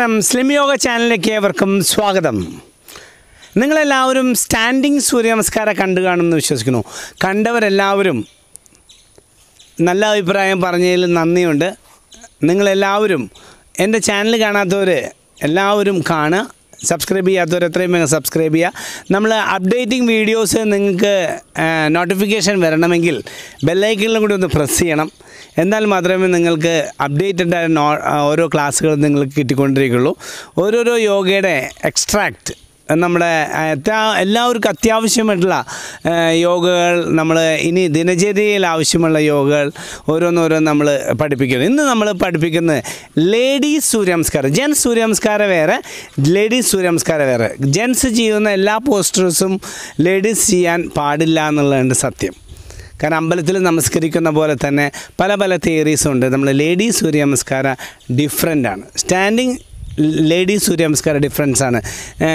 നമസ്കാരം സ്ലിം യോഗ ചാനലിലേക്ക് ഏവർക്കും സ്വാഗതം നിങ്ങളെല്ലാവരും സ്റ്റാൻഡിങ് സൂര്യ നമസ്കാരം കണ്ടു കാണുമെന്ന് വിശ്വസിക്കുന്നു കണ്ടവരെല്ലാവരും നല്ല അഭിപ്രായം പറഞ്ഞതിൽ നന്ദിയുണ്ട് നിങ്ങളെല്ലാവരും എൻ്റെ ചാനൽ കാണാത്തവർ എല്ലാവരും കാണുക സബ്സ്ക്രൈബ് ചെയ്യാത്തവർ എത്രയും വേഗം സബ്സ്ക്രൈബ് ചെയ്യുക നമ്മൾ അപ്ഡേറ്റിംഗ് വീഡിയോസ് നിങ്ങൾക്ക് നോട്ടിഫിക്കേഷൻ വരണമെങ്കിൽ ബെല്ലൈക്കണിലും കൂടി ഒന്ന് പ്രസ് ചെയ്യണം എന്നാൽ മാത്രമേ നിങ്ങൾക്ക് അപ്ഡേറ്റഡ് ആയ നോ ഓരോ ക്ലാസ്സുകൾ നിങ്ങൾക്ക് കിട്ടിക്കൊണ്ടിരിക്കുകയുള്ളൂ ഓരോരോ യോഗയുടെ എക്സ്ട്രാക്റ്റ് നമ്മുടെ അത്യാ എല്ലാവർക്കും അത്യാവശ്യമായിട്ടുള്ള ആ, യോഗകൾ നമ്മൾ ഇനി ദിനചര്യയിൽ ആവശ്യമുള്ള യോഗകൾ ഓരോന്നോരോന്ന് നമ്മൾ പഠിപ്പിക്കുന്നു ഇന്ന് നമ്മൾ പഠിപ്പിക്കുന്നത് ലേഡീസ് സൂര്യനമസ്കാരം ജെൻസ് സൂര്യനമസ്കാരം വേറെ ലേഡീസ് സൂര്യനമസ്കാരം വേറെ ജെൻസ് ചെയ്യുന്ന എല്ലാ പോസ്റ്റേഴ്സും ലേഡീസ് ചെയ്യാൻ പാടില്ല എന്നുള്ളതാണ് സത്യം കാരണം അമ്പലത്തിൽ നമസ്കരിക്കുന്ന പോലെ തന്നെ പല പല തിയറീസും ഉണ്ട് നമ്മൾ ലേഡീസ് സൂര്യ നമസ്കാരം ഡിഫറെൻ്റ് ആണ് സ്റ്റാൻഡിങ് ലേഡീസ് സൂര്യ നമസ്കാരം ഡിഫറൻസ് ആണ്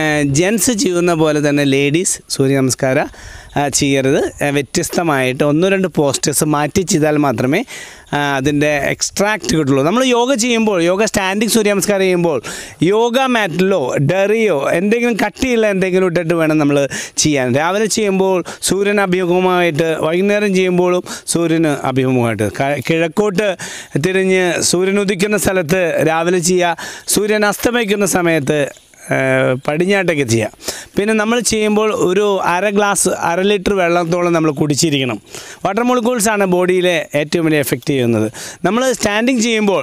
ജെൻസ് ചെയ്യുന്ന പോലെ തന്നെ ലേഡീസ് സൂര്യ നമസ്കാരം ആ, ചെയ്യരുത് ആ, വ്യത്യസ്തമായിട്ട് ഒന്നോ രണ്ട് പോസ്റ്റേഴ്സ് മാറ്റി ചെയ്താൽ മാത്രമേ ആ, അതിൻ്റെ എക്സ്ട്രാക്റ്റ് കിട്ടുള്ളൂ നമ്മൾ യോഗ ചെയ്യുമ്പോൾ യോഗ സ്റ്റാൻഡിങ് സൂര്യ നമസ്കാരം ചെയ്യുമ്പോൾ യോഗ മാറ്റിലോ ഡെറിയോ എന്തെങ്കിലും കട്ടിയുള്ള എന്തെങ്കിലും ഇട്ടിട്ട് വേണം നമ്മൾ ചെയ്യാൻ രാവിലെ ചെയ്യുമ്പോൾ സൂര്യൻ അഭിമുഖമായിട്ട് വൈകുന്നേരം ചെയ്യുമ്പോഴും സൂര്യന് അഭിമുഖമായിട്ട് ക- കിഴക്കോട്ട് തിരിഞ്ഞ് സൂര്യൻ ഉദിക്കുന്ന സ്ഥലത്ത് രാവിലെ ചെയ്യുക സൂര്യൻ അസ്തമിക്കുന്ന സമയത്ത് ഏഹ്, പടിഞ്ഞാട്ടൊക്കെ ചെയ്യാം പിന്നെ നമ്മൾ ചെയ്യുമ്പോൾ ഒരു അര ഗ്ലാസ് അര ലിറ്റർ വെള്ളത്തോളം നമ്മൾ കുടിച്ചിരിക്കണം വാട്ടർ മോളിക്യൂൾസ് ആണ് ബോഡിയിലെ ഏറ്റവും വലിയ എഫക്റ്റ് ചെയ്യുന്നത് നമ്മൾ സ്റ്റാൻഡിങ് ചെയ്യുമ്പോൾ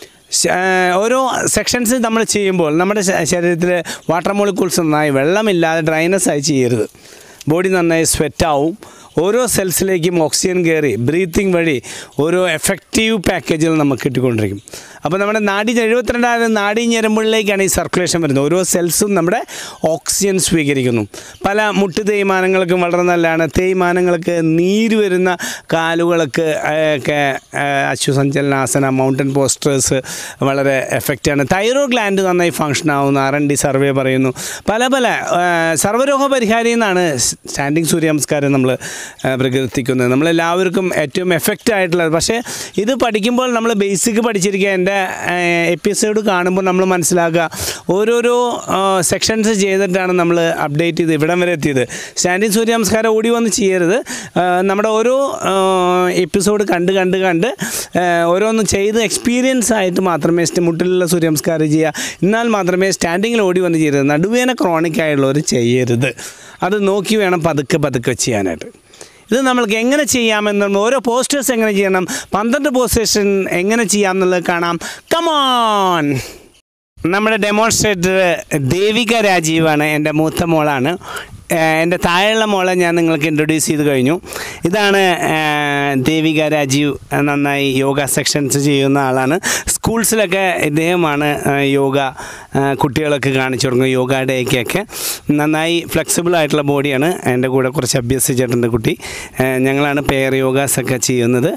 ശ- ഏഹ് ഓരോ സെക്ഷൻസ് നമ്മൾ ചെയ്യുമ്പോൾ നമ്മുടെ ശ- ശരീരത്തിൽ വാട്ടർ മോളിക്യൂൾസ് നന്നായി വെള്ളമില്ലാതെ ഡ്രൈനസ് ആയി ചെയ്യരുത് ബോഡി നന്നായി സ്വെറ്റാവും ഓരോ സെൽസിലേക്കും ഓക്സിജൻ കയറി ബ്രീത്തിങ് വഴി ഓരോ എഫക്റ്റീവ് പാക്കേജുകൾ നമുക്ക് കിട്ടിക്കൊണ്ടിരിക്കും അപ്പോൾ നമ്മുടെ നാടി എഴുപത്തിരണ്ടായിരം നാടി ഞരമ്പുകളിലേക്കാണ് ഈ സർക്കുലേഷൻ വരുന്നത് ഓരോ സെൽസും നമ്മുടെ ഓക്സിജൻ സ്വീകരിക്കുന്നു പല മുട്ട് തേയ്മാനങ്ങൾക്കും വളരെ നല്ലതാണ് തേയ്മാനങ്ങൾക്ക് നീര് വരുന്ന കാലുകൾക്ക് ഒക്കെ അശ്വസഞ്ചലനാസന മൗണ്ടൻ പോസ്റ്റേഴ്സ് വളരെ എഫക്റ്റാണ് തൈറോ ഗ്ലാൻഡ് നന്നായി ഫങ്ഷൻ ആവുന്നു ആർ എൻ ഡി സർവേ പറയുന്നു പല പല ആ, സർവ്വരോഗ പരിഹാരി എന്നാണ് സ്റ്റാൻഡിങ് സൂര്യ നമസ്കാരം നമ്മൾ ആ, പ്രകീർത്തിക്കുന്നത് നമ്മളെല്ലാവർക്കും ഏറ്റവും എഫക്റ്റ് ആയിട്ടുള്ളത് പക്ഷേ ഇത് പഠിക്കുമ്പോൾ നമ്മൾ ബേസിക് പഠിച്ചിരിക്കുക എൻ്റെ എപ്പിസോഡ് കാണുമ്പോൾ നമ്മൾ മനസ്സിലാക്കുക ഓരോരോ സെക്ഷൻസ് ചെയ്തിട്ടാണ് നമ്മൾ അപ്ഡേറ്റ് ചെയ്ത് ഇവിടം വരെ എത്തിയത് സ്റ്റാൻഡിങ് സൂര്യ നമസ്കാരം ഓടി വന്ന് ചെയ്യരുത് ആ, നമ്മുടെ ഓരോ എപ്പിസോഡ് കണ്ട് കണ്ട് കണ്ട് ആ, ഓരോന്ന് ചെയ്ത് എക്സ്പീരിയൻസ് ആയിട്ട് മാത്രമേ സ്റ്റ് മുട്ടിലുള്ള സൂര്യ നമസ്കാരം ചെയ്യുക എന്നാൽ മാത്രമേ സ്റ്റാൻഡിങ്ങിൽ ഓടി വന്ന് ചെയ്യരുത് നടുവേന ക്രോണിക് ആയുള്ളവർ ചെയ്യരുത് അത് നോക്കി വേണം പതുക്കെ പതുക്കെ ചെയ്യാനായിട്ട് ഇത് നമ്മൾക്ക് എങ്ങനെ ചെയ്യാമെന്നും ഓരോ പോസ്റ്റേഴ്സ് എങ്ങനെ ചെയ്യണം പന്ത്രണ്ട് പോസ്റ്റേഴ്സ് എങ്ങനെ ചെയ്യാം എന്നുള്ളത് കാണാം കമോൺ നമ്മുടെ ഡെമോൺസ്ട്രേറ്റർ ദേവിക രാജീവാണ് എൻ്റെ മൂത്ത മോളാണ് ഏഹ് എൻ്റെ താഴെയുള്ള മോളെ ഞാൻ നിങ്ങൾക്ക് ഇൻട്രൊഡ്യൂസ് ചെയ്ത് കഴിഞ്ഞു ഇതാണ് ഏഹ് ദേവിക രാജീവ് ഏഹ് നന്നായി യോഗ സെക്ഷൻസ് ചെയ്യുന്ന ആളാണ് സ്കൂൾസിലൊക്കെ ഇദ്ദേഹമാണ് ഏഹ് യോഗ ഏഹ് കുട്ടികളൊക്കെ കാണിച്ചു കൊടുക്കുന്നത് യോഗ ഡേക്കൊക്കെ നന്നായി ഫ്ലെക്സിബിൾ ആയിട്ടുള്ള ബോഡിയാണ് എൻ്റെ കൂടെ കുറച്ച് അഭ്യസിച്ചിട്ടുണ്ട് കുട്ടി ഏഹ് ഞങ്ങളാണ് പെയർ യോഗാസ് ഒക്കെ ചെയ്യുന്നത്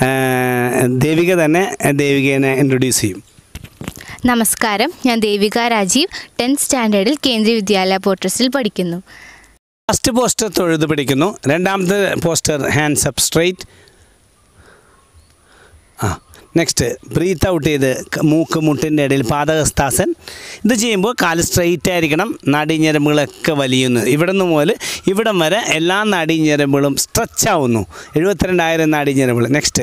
ഏഹ് ദേവിക തന്നെ ദേവികേനെ ഇൻട്രൊഡ്യൂസ് ചെയ്യും നമസ്കാരം ഞാൻ ദേവിക രാജീവ് ടെൻത്ത് സ്റ്റാൻഡേർഡിൽ കേന്ദ്രീയ വിദ്യാലയ പോർട്ടസിൽ പഠിക്കുന്നു ഫസ്റ്റ് പോസ്റ്റർ തൊഴുത് പിടിക്കുന്നു രണ്ടാമത്തെ പോസ്റ്റർ ഹാൻഡ്സ് അപ്പ് സ്ട്രെയിറ്റ് ആ നെക്സ്റ്റ് ബ്രീത്ത് ഔട്ട് ചെയ്ത് ക- മൂക്ക് മുട്ടിൻ്റെ ഇടയിൽ പാദഹസ്താസൻ ഇത് ചെയ്യുമ്പോൾ കാല് സ്ട്രെയിറ്റ് ആയിരിക്കണം നാഡീഞരമ്പുകളൊക്കെ വലിയുന്നു ഇവിടെ നിന്ന് മുതൽ ഇവിടം വരെ എല്ലാ നാഡീഞരമ്പുകളും സ്ട്രെച്ച് ആവുന്നു എഴുപത്തിരണ്ടായിരം നാഡീഞരമ്പുകൾ നെക്സ്റ്റ്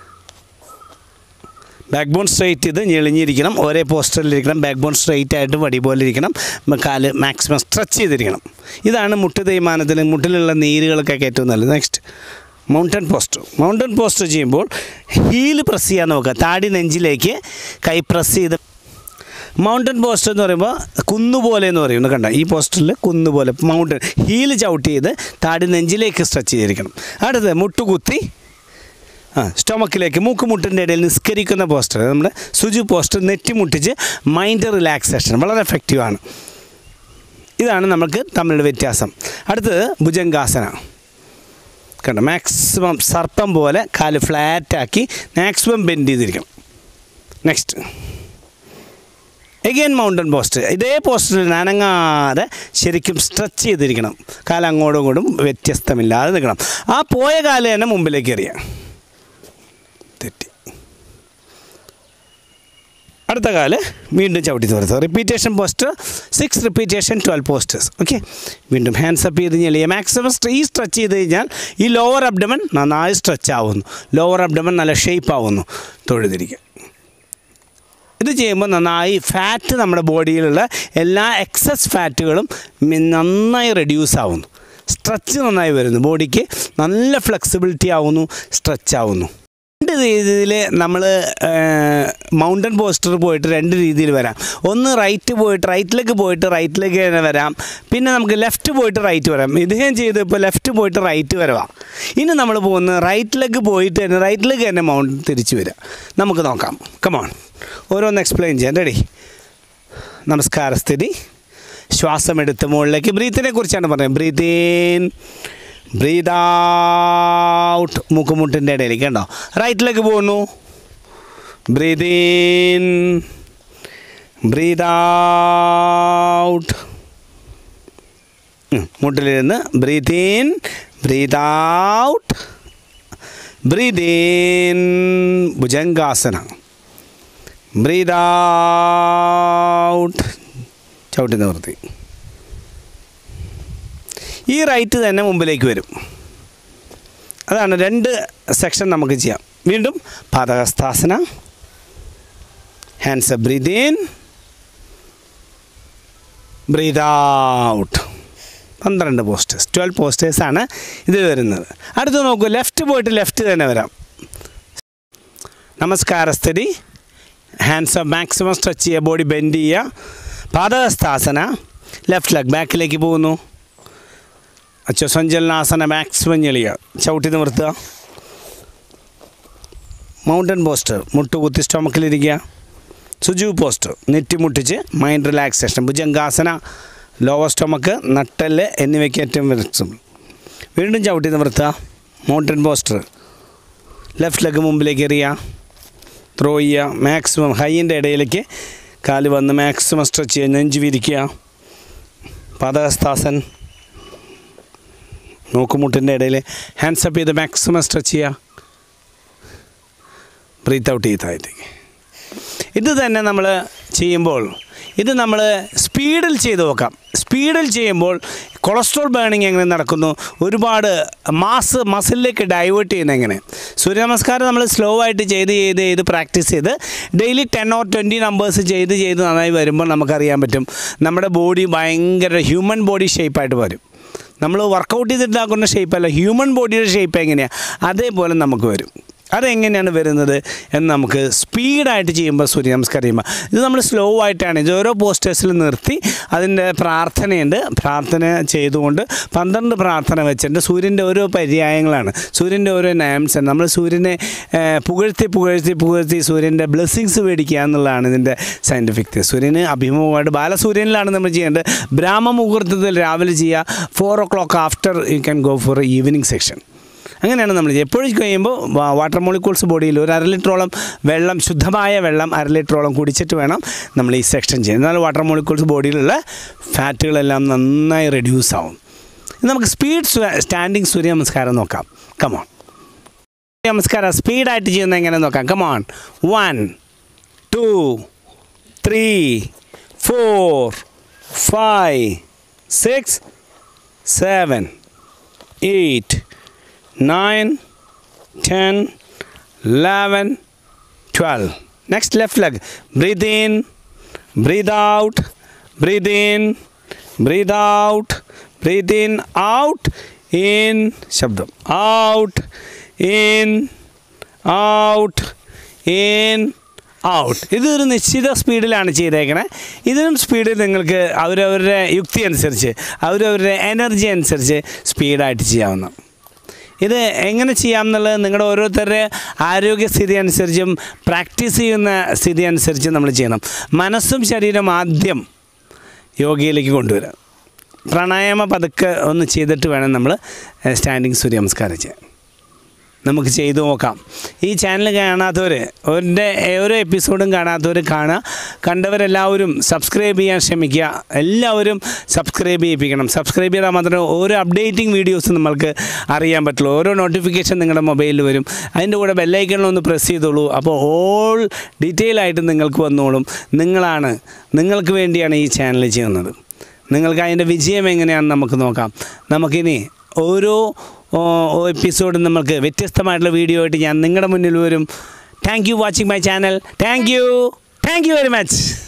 ബാക്ക് ബോൺ സ്ട്രെയിറ്റ് ചെയ്ത് ഞെളിഞ്ഞിരിക്കണം ഒരേ പോസ്റ്ററിലിരിക്കണം ബാക്ക് ബോൺ സ്ട്രെയിറ്റ് ആയിട്ട് വടി പോലെ ഇരിക്കണം മ- കാല് മാക്സിമം സ്ട്രെച്ച് ചെയ്തിരിക്കണം ഇതാണ് മുട്ട് തേയ്മാനത്തിൽ മുട്ടിലുള്ള നീരുകൾക്കൊക്കെ ഏറ്റവും നല്ലത് next mountain posture mountain posture ചെയ്യുമ്പോൾ ഹീല് പ്രസ് ചെയ്യാൻ നോക്കുക താടി നെഞ്ചിലേക്ക് കൈ പ്രസ് ചെയ്ത് മൗണ്ടൻ പോസ്റ്റർ എന്ന് പറയുമ്പോൾ കുന്നുപോലെ എന്ന് പറയുന്നത് കണ്ട ഈ പോസ്റ്ററിൽ കുന്നുപോലെ മൗണ്ടൻ ഹീല് ചവിട്ടി ചെയ്ത് താടി നെഞ്ചിലേക്ക് സ്ട്രെച്ച് ചെയ്തിരിക്കണം അടുത്തത് മുട്ടുകുത്തി ആ സ്റ്റൊമക്കിലേക്ക് മൂക്കുമുട്ടിൻ്റെ ഇടയിൽ നിസ്കരിക്കുന്ന പോസ്റ്റർ നമ്മുടെ സുജു പോസ്റ്റർ നെറ്റിമുട്ടിച്ച് മൈൻഡ് റിലാക്സേഷൻ വളരെ എഫക്റ്റീവാണ് ഇതാണ് നമുക്ക് തമ്മിലുള്ള വ്യത്യാസം അടുത്തത് ഭുജംഗാസന കണ്ടോ മാക്സിമം സർപ്പം പോലെ കാല് ഫ്ലാറ്റാക്കി മാക്സിമം ബെൻഡ് ചെയ്തിരിക്കണം നെക്സ്റ്റ് എഗെയിൻ മൗണ്ടൻ പോസ്റ്റ് ഇതേ പോസ്റ്റിൽ അനങ്ങാതെ ശരിക്കും സ്ട്രെച്ച് ചെയ്തിരിക്കണം കാലം അങ്ങോട്ടും ഇങ്ങോട്ടും വ്യത്യസ്തമില്ലാതെ നിൽക്കണം ആ പോയ കാല് തന്നെ മുമ്പിലേക്ക് എറിയാം തെറ്റി അടുത്ത കാല് വീണ്ടും ചവിട്ടി തുറത്ത് repetition posture six repetition twelve postures okay വീണ്ടും ഹാൻഡ്സ് അപ്പ് ചെയ്ത് കഴിഞ്ഞാൽ മാക്സിമം ഈ സ്ട്രെച്ച് ചെയ്ത് കഴിഞ്ഞാൽ ഈ ലോവർ അബ്ഡമൻ നന്നായി സ്ട്രെച്ച് ആവുന്നു ലോവർ അബ്ഡമൻ നല്ല ഷേപ്പ് ആവുന്നു തൊഴുതിരിക്കുക ഇത് ചെയ്യുമ്പോൾ നന്നായി ഫാറ്റ് നമ്മുടെ ബോഡിയിലുള്ള എല്ലാ എക്സസ് ഫാറ്റുകളും മി- നന്നായി റെഡ്യൂസ് ആവുന്നു സ്ട്രെച്ച് നന്നായി വരുന്നു ബോഡിക്ക് നല്ല ഫ്ലെക്സിബിലിറ്റി ആവുന്നു സ്ട്രെച്ച് ആവുന്നു രണ്ട് രീതിയിൽ നമ്മൾ മൗണ്ടൻ പോസ്റ്റർ പോയിട്ട് രണ്ട് രീതിയിൽ വരാം ഒന്ന് റൈറ്റ് പോയിട്ട് റൈറ്റിലേക്ക് പോയിട്ട് റൈറ്റിലേക്ക് തന്നെ വരാം പിന്നെ നമുക്ക് ലെഫ്റ്റ് പോയിട്ട് റൈറ്റ് വരാം ഇദ്ദേഹം ചെയ്ത് ഇപ്പോൾ ലെഫ്റ്റ് പോയിട്ട് റൈറ്റ് വരവാം ഇനി നമ്മൾ പോകുന്നത് റൈറ്റിലേക്ക് പോയിട്ട് തന്നെ റൈറ്റിലേക്ക് തന്നെ മൗണ്ടൻ തിരിച്ചു വരാം നമുക്ക് നോക്കാം കമോൺ ഓരോന്ന് എക്സ്പ്ലെയിൻ ചെയ്യാം റെഡി നമസ്കാര സ്ഥിതി ശ്വാസം എടുത്ത് മുകളിലേക്ക് ബ്രീത്തിനെ കുറിച്ചാണ് പറയുന്നത് ബ്രീത്ത് ഇൻ ബ്രീത്ത് ഔട്ട് മൂക്കുമുട്ടിൻ്റെ ഇടയിലേക്ക് കണ്ടോ റൈറ്റിലേക്ക് പോകുന്നു ബ്രീത്ത് ഇൻ ബ്രീത്ത് ഔട്ട് മുട്ടിലിരുന്ന് breathe in breathe out breathe in ഭുജംഗാസന ബ്രീത്ത് ഔട്ട് ചവിട്ടി നിവർത്തി ഈ റൈറ്റ് തന്നെ മുമ്പിലേക്ക് വരും അതാണ് രണ്ട് സെക്ഷൻ നമുക്ക് ചെയ്യാം വീണ്ടും പാദഹസ്താസന hands breathe in breathe out പന്ത്രണ്ട് പോസ്റ്റേഴ്സ് ട്വൽവ് പോസ്റ്റേഴ്സാണ് ഇത് വരുന്നത് അടുത്ത് നോക്കൂ ലെഫ്റ്റ് പോയിട്ട് ലെഫ്റ്റ് തന്നെ വരാം നമസ്കാര സ്ഥിതി ഹാൻഡ്സ് മാക്സിമം സ്ട്രെച്ച് ചെയ്യുക ബോഡി ബെൻഡ് ചെയ്യുക പാദഹസ്താസന ലെഫ്റ്റ് ലെഗ് ബാക്കിലേക്ക് പോകുന്നു അച്ഛ സഞ്ചലനാസന മാക്സിമം ഞെളിയുക ചവിട്ടി നിവർത്തുക മൗണ്ടൻ പോസ്റ്റർ മുട്ടുകുത്തി സ്റ്റൊമക്കിലിരിക്കുക സുജു പോസ്റ്റർ നെറ്റി മുട്ടിച്ച് മൈൻഡ് റിലാക്സേഷൻ ഭുജംഗാസന ലോവർ സ്റ്റൊമക്ക് നട്ടല് എന്നിവയ്ക്ക് ഏറ്റവും വിരക്സം വീണ്ടും ചവിട്ടി നിവർത്തുക മൗണ്ടൻ പോസ്റ്റർ ലെഫ്റ്റ് ലെഗ് മുമ്പിലേക്ക് എറിയുക ത്രോ ചെയ്യുക മാക്സിമം ഹൈൻ്റെ ഇടയിലേക്ക് കാല് വന്ന് മാക്സിമം സ്ട്രെച്ച് ചെയ്യുക നെഞ്ച് വിരിക്കുക പാദഹസ്താസൻ നോക്കുമുട്ടിൻ്റെ ഇടയിൽ ഹാൻഡ്സ് അപ്പ് ചെയ്ത് മാക്സിമം സ്ട്രെച്ച് ചെയ്യുക ബ്രീത്ത് ഔട്ട് ചെയ്ത് താഴത്തേക്ക് ഇത് തന്നെ നമ്മൾ ചെയ്യുമ്പോൾ ഇത് നമ്മൾ സ്പീഡിൽ ചെയ്ത് നോക്കാം സ്പീഡിൽ ചെയ്യുമ്പോൾ കൊളസ്ട്രോൾ ബേണിംഗ് എങ്ങനെ നടക്കുന്നു ഒരുപാട് മാസ് മസിലിലേക്ക് ഡൈവേർട്ട് ചെയ്യുന്ന എങ്ങനെ സൂര്യനമസ്കാരം നമ്മൾ സ്ലോ ആയിട്ട് ചെയ്ത് ചെയ്ത് ചെയ്ത് പ്രാക്ടീസ് ചെയ്ത് daily ten or twenty numbers ചെയ്ത് ചെയ്ത് നന്നായി വരുമ്പോൾ നമുക്കറിയാൻ പറ്റും നമ്മുടെ ബോഡി ഭയങ്കര ഹ്യൂമൻ ബോഡി ഷേപ്പായിട്ട് വരും നമ്മൾ വർക്കൗട്ട് ചെയ്തിട്ടുണ്ടാക്കുന്ന ഷേപ്പല്ല ഹ്യൂമൻ ബോഡിയുടെ ഷേപ്പ് എങ്ങനെയാണ് അതേപോലെ നമുക്ക് വരും അതെങ്ങനെയാണ് വരുന്നത് എന്ന് നമുക്ക് സ്പീഡായിട്ട് ചെയ്യുമ്പോൾ സൂര്യ നമസ്കാരം ചെയ്യുമ്പോൾ ഇത് നമ്മൾ സ്ലോ ആയിട്ടാണ് ഇത് ഓരോ പോസ്റ്റേഴ്സിൽ നിർത്തി അതിൻ്റെ പ്രാർത്ഥനയുണ്ട് പ്രാർത്ഥന ചെയ്തുകൊണ്ട് പന്ത്രണ്ട് പ്രാർത്ഥന വെച്ചിട്ട് സൂര്യൻ്റെ ഓരോ പര്യായങ്ങളാണ് സൂര്യൻ്റെ ഓരോ നാംസ് നമ്മൾ സൂര്യനെ ഏഹ്, പുകഴ്ത്തി പുകഴ്ത്തി പുകഴ്ത്തി സൂര്യൻ്റെ ബ്ലെസ്സിങ്സ് മേടിക്കുക എന്നുള്ളതാണ് ഇതിൻ്റെ സയൻറ്റിഫിക് സൂര്യന് അഭിമുഖമായിട്ട് ബാലസൂര്യനിലാണ് നമ്മൾ ചെയ്യേണ്ടത് ബ്രാഹ്മ മുഹൂർത്തത്തിൽ രാവിലെ ചെയ്യുക four o'clock after you can go for evening section അങ്ങനെയാണ് നമ്മൾ ചെയ്യുക എപ്പോഴും കഴിയുമ്പോൾ വാട്ടർ മോളിക്യൂൾസ് ബോഡിയിൽ ഒരു അര ലിറ്ററോളം വെള്ളം ശുദ്ധമായ വെള്ളം അര ലിറ്ററോളം കുടിച്ചിട്ട് വേണം നമ്മൾ ഈ സെക്ഷൻ ചെയ്യാൻ എന്നാൽ വാട്ടർ മോളിക്യൂൾസ് ബോഡിയിലുള്ള ഫാറ്റുകളെല്ലാം നന്നായി റെഡ്യൂസ് ആവും ഇനി നമുക്ക് സ്പീഡ് സ്റ്റാൻഡിങ് സൂര്യ നമസ്കാരം നോക്കാം കമോൺ നമസ്കാരം സ്പീഡായിട്ട് ചെയ്യുന്ന എങ്ങനെ നോക്കാം come on one two three four five six seven eight nine, ten, eleven, twelve. Next left leg. Breathe in, breathe out, breathe in, breathe out, breathe in, out, in, ശബ്ദം out, in, out, in, out ഇതൊരു നിശ്ചിത സ്പീഡിലാണ് ചെയ്തേക്കണേ ഇതിനും സ്പീഡിൽ നിങ്ങൾക്ക് അവരവരുടെ യുക്തി അനുസരിച്ച് അവരവരുടെ എനർജി അനുസരിച്ച് സ്പീഡായിട്ട് ചെയ്യാവുന്ന ഇത് എങ്ങനെ ചെയ്യാം എന്നുള്ളത് നിങ്ങളുടെ ഓരോരുത്തരുടെ ആരോഗ്യസ്ഥിതി അനുസരിച്ചും പ്രാക്ടീസ് ചെയ്യുന്ന സ്ഥിതി അനുസരിച്ചും നമ്മൾ ചെയ്യണം മനസ്സും ശരീരം ആദ്യം യോഗയിലേക്ക് കൊണ്ടുവരാം പ്രാണായാമ പതുക്കെ ഒന്ന് ചെയ്തിട്ട് വേണം നമ്മൾ സ്റ്റാൻഡിങ് സൂര്യ നമസ്കാരം ചെയ്യാൻ നമുക്ക് ചെയ്തു നോക്കാം ഈ ചാനൽ കാണാത്തവർ എൻ്റെ ഓരോ എപ്പിസോഡും കാണാത്തവർ കാണുക കണ്ടവരെല്ലാവരും സബ്സ്ക്രൈബ് ചെയ്യാൻ ശ്രമിക്കുക എല്ലാവരും സബ്സ്ക്രൈബ് ചെയ്യിപ്പിക്കണം സബ്സ്ക്രൈബ് ചെയ്താൽ മാത്രമേ ഓരോ അപ്ഡേറ്റിംഗ് വീഡിയോസ് നമ്മൾക്ക് അറിയാൻ പറ്റുള്ളൂ ഓരോ നോട്ടിഫിക്കേഷൻ നിങ്ങളുടെ മൊബൈലിൽ വരും അതിൻ്റെ കൂടെ ബെല്ലൈക്കണിലൊന്ന് പ്രസ് ചെയ്തോളൂ അപ്പോൾ ഓൾ ഡീറ്റെയിൽ ആയിട്ട് നിങ്ങൾക്ക് വന്നോളും നിങ്ങളാണ് നിങ്ങൾക്ക് വേണ്ടിയാണ് ഈ ചാനൽ ചെയ്യുന്നത് നിങ്ങൾക്ക് അതിൻ്റെ വിജയം എങ്ങനെയാണെന്ന് നമുക്ക് നോക്കാം നമുക്കിനി ഓരോ എപ്പിസോഡും നമുക്ക് വ്യത്യസ്തമായിട്ടുള്ള വീഡിയോ ആയിട്ട് ഞാൻ നിങ്ങളുടെ മുന്നിൽ വരും thank you watching my channel thank you thank you very much